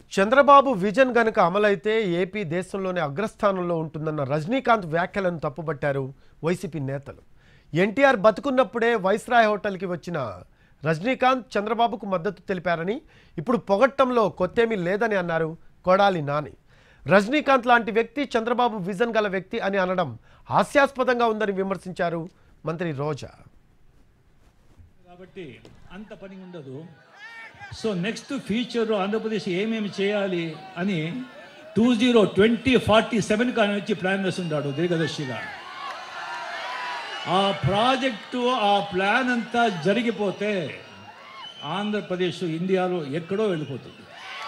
Chandrababu vision గనుక అమలైతే AP దేశంలోనే అగ్రస్థానంలో ఉంటుందన్న రజనీకాంత్ వ్యాఖ్యలను తప్పుపట్టారు వైసీపీ నేతలు ఎన్టీఆర్ బతుకున్నప్పుడే వైస్రాయ్ హోటల్కి వచ్చిన రజనీకాంత్ చంద్రబాబుకు మద్దతు తెలిపారని ఇప్పుడు పొగట్టంలో కొత్తేమీ లేదని అన్నారు కొడాలి నాని రజనీకాంత్ లాంటి వ్యక్తి చంద్రబాబు విజన్ గల వ్యక్తి అని అనడం హాస్యాస్పదంగా ఉందని విమర్శించారు మంత్రి రోజా కాబట్టి అంత పని ఉండదు సో నెక్స్ట్ ఫ్యూచర్ ఆంధ్రప్రదేశ్ ఏమేమి చేయాలి అని two zero twenty forty seven కానీ వచ్చి ప్లాన్ వేస్తున్నాడు దీర్ఘదర్శిగా ఆ ప్రాజెక్టు ఆ ప్లాన్ అంతా జరిగిపోతే ఆంధ్రప్రదేశ్ ఇండియాలో ఎక్కడో వెళ్ళిపోతుంది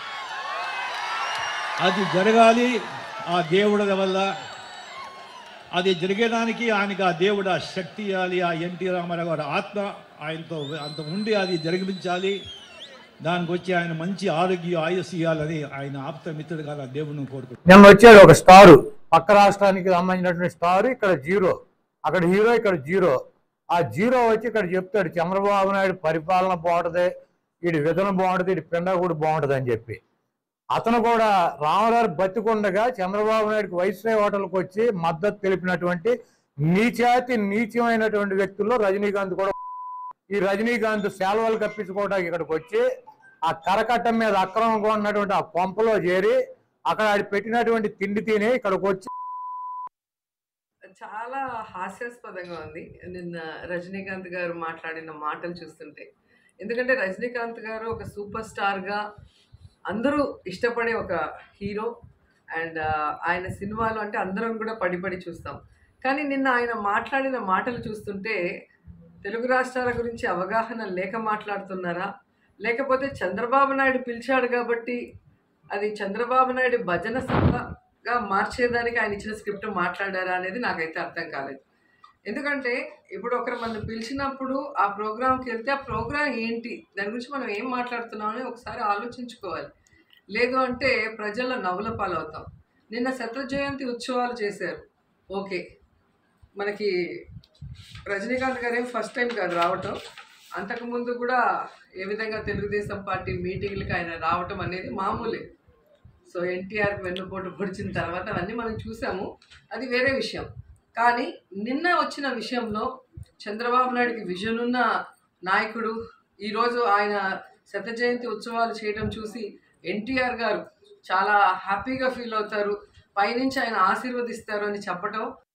అది జరగాలి ఆ దేవుడి వల్ల అది జరిగేదానికి ఆయనకి ఆ దేవుడు ఆ శక్తి ఇవ్వాలి ఆ ఎన్టీ రామారావు గారి ఆత్మ ఆయనతో అంత ఉండి అది జరిగించాలి దానికి వచ్చి ఆయన మంచి ఆరోగ్య ఆయుస్ ఇవ్వాలని ఆయన ఆప్త మిత్రుడు ఆ దేవుడిని కోరుకుంటున్నాను నిన్న వచ్చాడు ఒక స్టారు పక్క రాష్ట్రానికి సంబంధించినటువంటి స్టార్ ఇక్కడ జీరో అక్కడ హీరో ఇక్కడ జీరో ఆ జీరో వచ్చి ఇక్కడ చెప్తాడు చంద్రబాబు నాయుడు పరిపాలన బాగుంటుంది వీడి విధన బాగుంటుంది వీడి పిండ కూడా బాగుంటుంది అని చెప్పి అతను కూడా రామగారు బతికుండగా చంద్రబాబు నాయుడుకి వైస్రాయ్ హోటల్కి వచ్చి మద్దతు తెలిపినటువంటి నీచాతి నీచమైనటువంటి వ్యక్తుల్లో రజనీకాంత్ కూడా ఈ రజనీకాంత్ సేలవలు కప్పించుకోవడానికి ఇక్కడికి వచ్చి ఆ కరకట్టం మీద అక్రమంగా ఉన్నటువంటి ఆ కొంపలో చేరి అక్కడ ఆడి పెట్టినటువంటి తిండి తిని ఇక్కడికి వచ్చి చాలా హాస్యాస్పదంగా ఉంది నిన్న రజనీకాంత్ గారు మాట్లాడిన మాటలు చూస్తుంటే ఎందుకంటే రజనీకాంత్ గారు ఒక సూపర్ స్టార్గా అందరూ ఇష్టపడే ఒక హీరో అండ్ ఆయన సినిమాలు అంటే అందరం కూడా పడి పడి చూస్తాం కానీ నిన్న ఆయన మాట్లాడిన మాటలు చూస్తుంటే తెలుగు రాష్ట్రాల గురించి అవగాహన లేక మాట్లాడుతున్నారా లేకపోతే చంద్రబాబు నాయుడు పిలిచాడు కాబట్టి అది చంద్రబాబు నాయుడు భజన సభగా మార్చేదానికి ఆయన ఇచ్చిన స్క్రిప్ట్ మాట్లాడారా అనేది నాకైతే అర్థం కాలేదు ఎందుకంటే ఇప్పుడు ఒకరు మనం పిలిచినప్పుడు ఆ ప్రోగ్రామ్కి వెళ్తే ఆ ప్రోగ్రామ్ ఏంటి దాని గురించి మనం ఏం మాట్లాడుతున్నామని ఒకసారి ఆలోచించుకోవాలి లేదు అంటే ప్రజల్లో నవ్వుల పాలవుతాం నిన్న శత జయంతి ఉత్సవాలు చేశారు ఓకే మనకి రజనీకాంత్ గారు ఏం ఫస్ట్ టైం కాదు రావటం అంతకుముందు కూడా ఏ విధంగా తెలుగుదేశం పార్టీ మీటింగ్లకి ఆయన రావటం అనేది మామూలే సో ఎన్టీఆర్ వెన్నుపోటు పొడిచిన తర్వాత అవన్నీ మనం చూసాము అది వేరే విషయం కానీ నిన్న వచ్చిన విషయంలో చంద్రబాబు నాయుడికి విజన్ ఉన్న నాయకుడు ఈరోజు ఆయన శత జయంతి ఉత్సవాలు చేయడం చూసి ఎన్టీఆర్ గారు చాలా హ్యాపీగా ఫీల్ అవుతారు పైనుంచి ఆయన ఆశీర్వదిస్తారు అని చెప్పటం